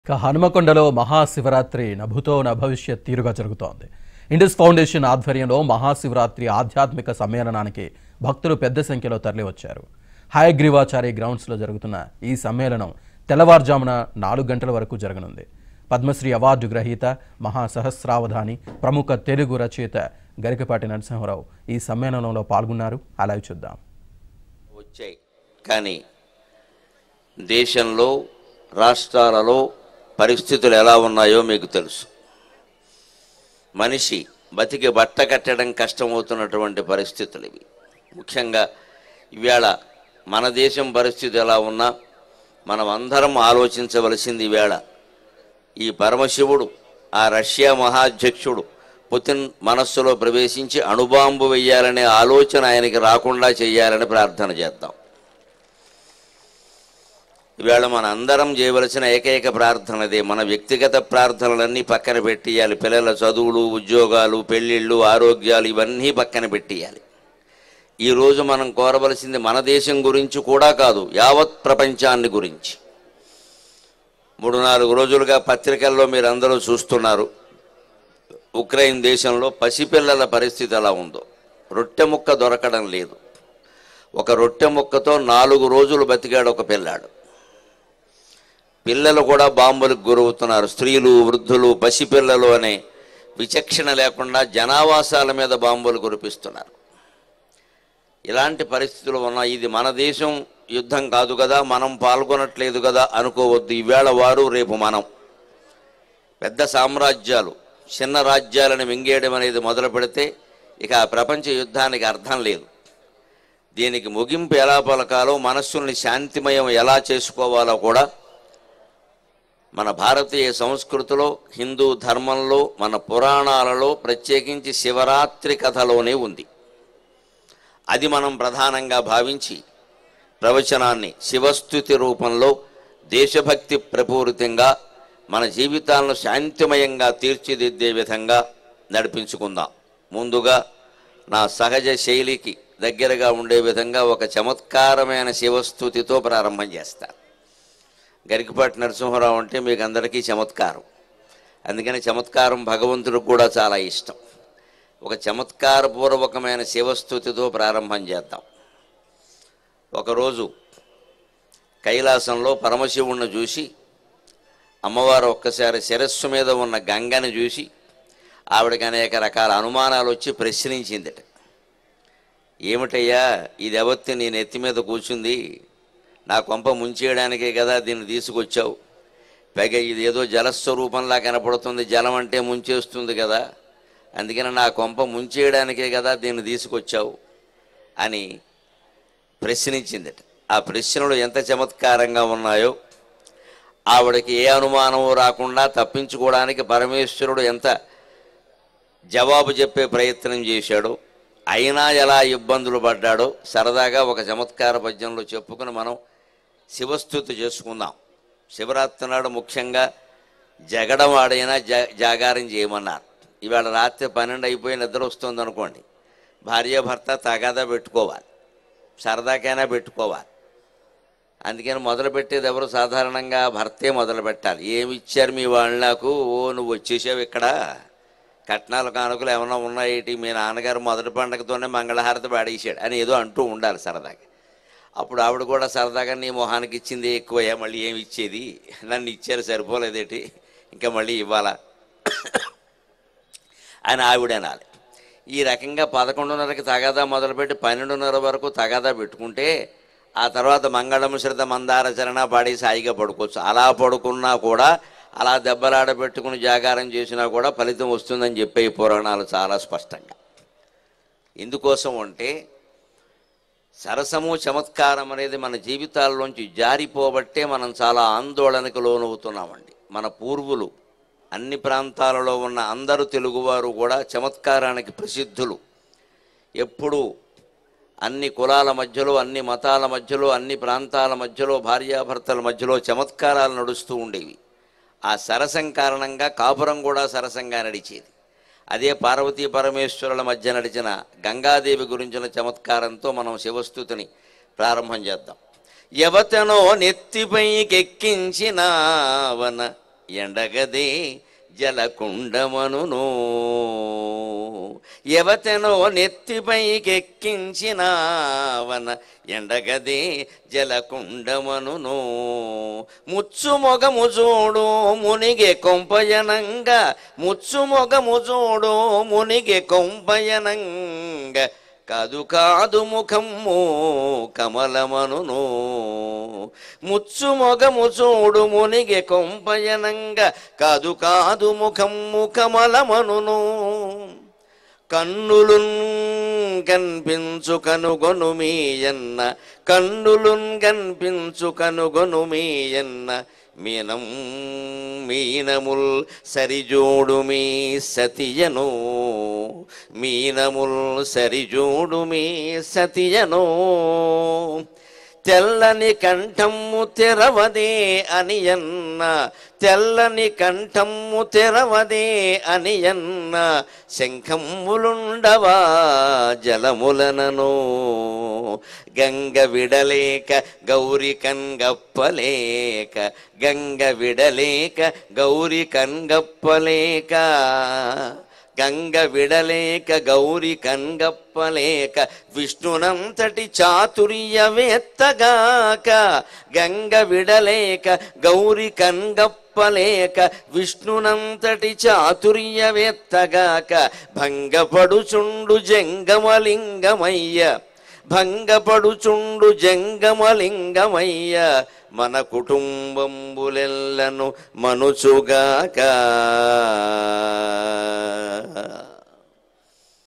ఇక హనుమకొండలో మహాశివరాత్రి నభుతో నభవిష్యత్ తీరుగా జరుగుతోంది ఇండస్ ఫౌండేషన్ ఆధ్వర్యంలో మహాశివరాత్రి ఆధ్యాత్మిక సమ్మేళనానికి భక్తులు పెద్ద సంఖ్యలో తరలివచ్చారు హయగ్రీవాచారి గ్రౌండ్స్లో జరుగుతున్న ఈ సమ్మేళనం తెల్లవారుజామున నాలుగు గంటల వరకు జరగనుంది పద్మశ్రీ అవార్డు గ్రహీత మహాసహస్రావధాని ప్రముఖ తెలుగు రచయిత గరికపాటి నరసింహారావు ఈ సమ్మేళనంలో పాల్గొన్నారు అలాగే చూద్దాం వచ్చాయి కానీ దేశంలో రాష్ట్రాలలో పరిస్థితులు ఎలా ఉన్నాయో మీకు తెలుసు మనిషి బతికి బట్ట కట్టడం కష్టమవుతున్నటువంటి పరిస్థితులు ఇవి ముఖ్యంగా ఇవాళ మన దేశం పరిస్థితి ఎలా ఉన్నా మనం అందరం ఆలోచించవలసింది ఈవేళ ఈ పరమశివుడు ఆ రష్యా మహాధ్యక్షుడు పుతిన్ మనస్సులో ప్రవేశించి అణుబాంబు వెయ్యాలనే ఆలోచన ఆయనకి రాకుండా చేయాలని ప్రార్థన చేద్దాం ఈవేళ మన అందరం చేయవలసిన ఏకైక ప్రార్థన అదే మన వ్యక్తిగత ప్రార్థనలన్నీ పక్కన పెట్టేయాలి పిల్లల చదువులు ఉద్యోగాలు పెళ్ళిళ్ళు ఆరోగ్యాలు ఇవన్నీ పక్కన పెట్టేయాలి ఈరోజు మనం కోరవలసింది మన దేశం గురించి కూడా కాదు యావత్ ప్రపంచాన్ని గురించి మూడు నాలుగు రోజులుగా పత్రికల్లో మీరు అందరూ చూస్తున్నారు ఉక్రెయిన్ దేశంలో పసిపిల్లల పరిస్థితి ఎలా ఉందో రొట్టె ముక్క దొరకడం లేదు ఒక రొట్టె ముక్కతో నాలుగు రోజులు బతికాడు ఒక పిల్లాడు పిల్లలు కూడా బాంబులకు గురవుతున్నారు స్త్రీలు వృద్ధులు పసిపిల్లలు అనే విచక్షణ లేకుండా జనావాసాల మీద బాంబులు కురిపిస్తున్నారు ఇలాంటి పరిస్థితులు ఉన్నాయి ఇది మన దేశం యుద్ధం కాదు కదా మనం పాల్గొనట్లేదు కదా అనుకోవద్దు ఈవేళ వారు రేపు మనం పెద్ద సామ్రాజ్యాలు చిన్న రాజ్యాలను మింగేయడం అనేది మొదలు పెడితే ఇక ఆ ప్రపంచ యుద్ధానికి అర్థం లేదు దీనికి ముగింపు ఎలా పలకాలో మనస్సుల్ని శాంతిమయం ఎలా చేసుకోవాలో కూడా మన భారతీయ సంస్కృతిలో హిందూ ధర్మంలో మన పురాణాలలో ప్రత్యేకించి శివరాత్రి కథలోనే ఉంది అది మనం ప్రధానంగా భావించి ప్రవచనాన్ని శివస్థుతి రూపంలో దేశభక్తి ప్రపూరితంగా మన జీవితాలను శాంతిమయంగా తీర్చిదిద్దే విధంగా నడిపించుకుందాం ముందుగా నా సహజ శైలికి దగ్గరగా ఉండే విధంగా ఒక చమత్కారమైన శివస్థుతితో ప్రారంభం చేస్తాను గరికపాటి నరసింహారావు అంటే మీకు అందరికీ చమత్కారం అందుకని చమత్కారం భగవంతుడికి కూడా చాలా ఇష్టం ఒక చమత్కారపూర్వకమైన శివస్థుతితో ప్రారంభం చేద్దాం ఒకరోజు కైలాసంలో పరమశివుణ్ణి చూసి అమ్మవారు ఒక్కసారి శిరస్సు మీద ఉన్న గంగని చూసి ఆవిడకి అనేక రకాల అనుమానాలు వచ్చి ప్రశ్నించిందట ఏమిటయ్యా ఇది ఎవత్తి నీ నెత్తి మీద కూర్చుంది నా కొంప ముంచేయడానికే కదా దీన్ని తీసుకొచ్చావు పైగా ఇది ఏదో జలస్వరూపంలా కనపడుతుంది జలం అంటే ముంచేస్తుంది కదా అందుకని నా కొంప ముంచేయడానికే కదా దీన్ని తీసుకొచ్చావు అని ప్రశ్నించిందట ఆ ప్రశ్నలు ఎంత చమత్కారంగా ఉన్నాయో ఆవిడకి ఏ అనుమానము రాకుండా తప్పించుకోవడానికి పరమేశ్వరుడు ఎంత జవాబు చెప్పే ప్రయత్నం చేశాడో అయినా ఎలా ఇబ్బందులు పడ్డాడో సరదాగా ఒక చమత్కార పద్యంలో చెప్పుకుని మనం శివస్థుతి చేసుకుందాం శివరాత్రి నాడు ముఖ్యంగా జగడం ఆడైనా జా జాగారం చేయమన్నారు ఇవాళ రాత్రి పన్నెండు అయిపోయి నిద్ర వస్తుంది అనుకోండి భార్యాభర్త తగాదా పెట్టుకోవాలి సరదాకైనా పెట్టుకోవాలి అందుకని మొదలు పెట్టేది ఎవరు సాధారణంగా భర్తే మొదలు పెట్టాలి ఏమి ఇచ్చారు మీ వాళ్ళు నాకు ఓ నువ్వు వచ్చేసావు ఇక్కడ కట్నాలు కానుకలు ఏమైనా ఉన్నాయేటి మీ నాన్నగారు మొదటి పండగతోనే మంగళహారతి పాడేసాడు అని ఏదో అంటూ ఉండాలి సరదాగా అప్పుడు ఆవిడ కూడా సరదాగా నీ మొహానికి ఇచ్చింది ఎక్కువయ్యా మళ్ళీ ఏమి ఇచ్చేది నన్ను ఇచ్చారు సరిపోలేదేటి ఇంకా మళ్ళీ ఇవ్వాలా అని ఆవిడ అనాలి ఈ రకంగా పదకొండున్నరకి తగాదా మొదలుపెట్టి పన్నెండున్నర వరకు తగాదా పెట్టుకుంటే ఆ తర్వాత మంగళం శ్రద్ధ మందార చరణ పాడి సాయిగా పడుకోవచ్చు అలా పడుకున్నా కూడా అలా దెబ్బలాడ పెట్టుకుని జాగారం చేసినా కూడా ఫలితం వస్తుందని చెప్పే ఈ పురాణాలు చాలా స్పష్టంగా ఎందుకోసం అంటే సరసము చమత్కారం అనేది మన జీవితాల్లోంచి జారిపోబట్టే మనం చాలా ఆందోళనకు లోనవుతున్నామండి మన పూర్వులు అన్ని ప్రాంతాలలో ఉన్న అందరు తెలుగువారు కూడా చమత్కారానికి ప్రసిద్ధులు ఎప్పుడూ అన్ని కులాల మధ్యలో అన్ని మతాల మధ్యలో అన్ని ప్రాంతాల మధ్యలో భార్యాభర్తల మధ్యలో చమత్కారాలు నడుస్తూ ఉండేవి ఆ సరసం కారణంగా కాపురం కూడా సరసంగా నడిచేది అదే పార్వతీ పరమేశ్వరుల మధ్య నడిచిన గంగాదేవి గురించిన చమత్కారంతో మనం శివస్థుతిని ప్రారంభం చేద్దాం యవతనో నెత్తిపైకెక్కించినావన ఎండగదే జలకుండమనును ఎవతెనో నెత్తిపైకెక్కించినావన ఎండగదే జలకుండమనును ముచ్చు మొగము చూడు మునిగే కొంపయనంగా ముచ్చు మొగము చూడు మునిగే కొంపయనంగా కాదు కాదు ముఖము కమలమనును ముచ్చు మొగము చూడు మునిగే కొంపయనంగా కాదు కాదు ముఖము కమలమనును కన్నులున్ కనిపించు కనుగొను మీయన్న కన్నులున్ కనిపించు కనుగొను మీయన్న మీనం మీనముల్ సరిజోడు మీ సతియను మీనముల్ సరిజోడు మీ సతియను తెల్లని కంఠము తెరవదే అనియన్న తెల్లని కంఠము తెరవదే అనియన్న శంఖములుండవా జలములనను గంగ విడలేక గౌరి కన్గప్పలేక గంగ విడలేక గౌరి కన్గప్పలేక గంగ విడలేక గౌరి కన్గప్పలేక విష్ణునంతటి చాతుర్యవేత్తగాక గంగ విడలేక గౌరి కన్గప్పలేక విష్ణునంతటి చాతుర్యవేత్తగాక భంగపడుచుండు జంగమలింగమయ్య భంగపడుచుండు జంగమలింగమయ్య మన కుటుంబంబులెల్లను మనుచుగాక